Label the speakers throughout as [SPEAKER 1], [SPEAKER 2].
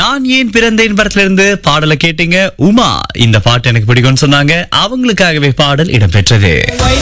[SPEAKER 1] நான் ஏன் பிறந்தேன் படத்துல இருந்து பாடலை கேட்டீங்க உமா இந்த பாட்டு எனக்கு பிடிக்கும்னு சொன்னாங்க அவங்களுக்காகவே பாடல் இடம்பெற்றது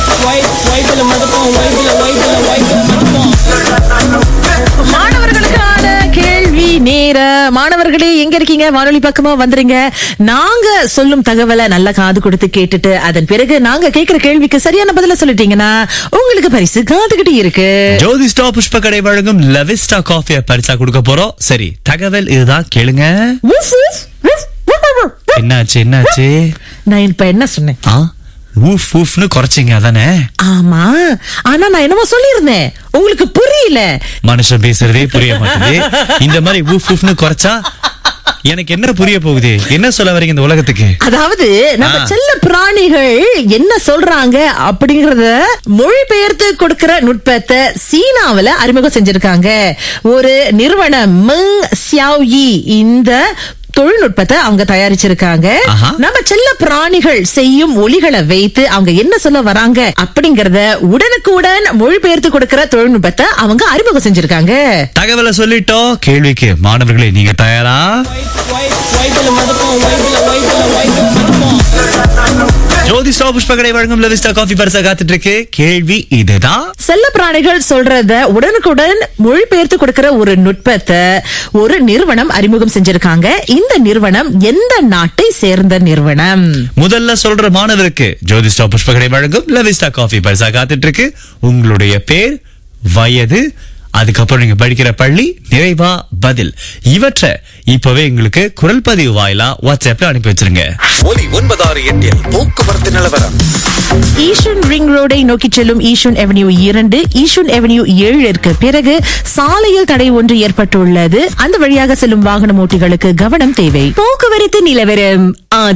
[SPEAKER 2] மாணவர்களுக்கான கேள்வி நேர மாணவர்களே எங்க இருக்கீங்க வானொலி பக்கமா வந்துருங்க நாங்க சொல்லும் தகவலை நல்ல காது கொடுத்து கேட்டுட்டு அதன் பிறகு நாங்க கேக்குற கேள்விக்கு சரியான பதில சொல்லிட்டீங்கன்னா உங்களுக்கு பரிசு காத்துக்கிட்டு இருக்கு
[SPEAKER 1] ஜோதிஸ்டா புஷ்ப கடை வழங்கும் லெவிஸ்டா காஃபிய பரிசா கொடுக்க போறோம் சரி தகவல் இதுதான் கேளுங்க
[SPEAKER 2] உஃப், உஃப், உஃப், உஃப், உஃப்.
[SPEAKER 1] என்னாச்சு என்னாச்சு
[SPEAKER 2] நான் இப்ப என்ன சொன்னேன்
[SPEAKER 1] ஆ ஊஃப் ஊஃப்னு குறைச்சிங்க அதானே
[SPEAKER 2] ஆமா ஆனா நான் என்னமோ சொல்லியிருந்தேன் உங்களுக்கு புரியல
[SPEAKER 1] மனுஷன் பேசுறதே புரிய மாட்டேங்குது இந்த மாதிரி ஊஃப் ஊஃப்னு குறைச்சா எனக்கு என்ன புரிய போகுது என்ன சொல்ல வரீங்க இந்த உலகத்துக்கு
[SPEAKER 2] அதாவது நம்ம
[SPEAKER 1] ஆ.
[SPEAKER 2] செல்ல பிராணிகள் என்ன சொல்றாங்க அப்படிங்கறத மொழிபெயர்த்து கொடுக்கிற நுட்பத்தை சீனாவுல அறிமுகம் செஞ்சிருக்காங்க ஒரு நிறுவனம் மிங் சியாவ்யி இந்த தொழில்நுட்பத்தை அவங்க தயாரிச்சிருக்காங்க
[SPEAKER 1] ஆஹா.
[SPEAKER 2] நம்ம செல்ல பிராணிகள் செய்யும் ஒலிகளை வைத்து அவங்க என்ன சொல்ல வராங்க அப்படிங்கறத உடனுக்குடன் மொழிபெயர்த்து கொடுக்கிற தொழில்நுட்பத்தை அவங்க அறிமுகம் செஞ்சிருக்காங்க
[SPEAKER 1] தகவலை சொல்லிட்டோம் கேள்விக்கு மாணவர்களே நீங்க தயாரா ஜோதிஸ்டா புஷ்ப கடை வழங்கும் லெவிஸ்டா காஃபி பரிசா காத்துட்டு இருக்கு கேள்வி இதுதான்
[SPEAKER 2] செல்ல பிராணிகள் சொல்றத உடனுக்குடன் மொழிபெயர்த்து கொடுக்கிற ஒரு நுட்பத்தை ஒரு நிறுவனம் அறிமுகம் செஞ்சிருக்காங்க இந்த நிறுவனம் எந்த நாட்டை சேர்ந்த நிறுவனம்
[SPEAKER 1] முதல்ல சொல்ற மாணவருக்கு ஜோதிஸ்டா புஷ்ப கடை வழங்கும் லெவிஸ்டா காஃபி பரிசா காத்துட்டு இருக்கு உங்களுடைய பேர் வயது அதுக்கப்புறம் நீங்க படிக்கிற பள்ளி நிறைவா பதில் இவற்றை இப்பவே எங்களுக்கு குரல் பதிவு வாயிலா வாட்ஸ்அப்ல அனுப்பி வச்சிருங்க
[SPEAKER 3] ஒலி ஒன்பதாறு எட்டில் போக்குவரத்து நிலவரம்
[SPEAKER 2] ஈஷுன் ரிங் ரோடை நோக்கி செல்லும் ஈஷுன் அவென்யூ இரண்டு ஈஷுன் அவென்யூ ஏழிற்கு பிறகு சாலையில் தடை ஒன்று ஏற்பட்டுள்ளது அந்த வழியாக செல்லும் வாகன ஓட்டிகளுக்கு கவனம் தேவை போக்குவரத்து நிலவரம்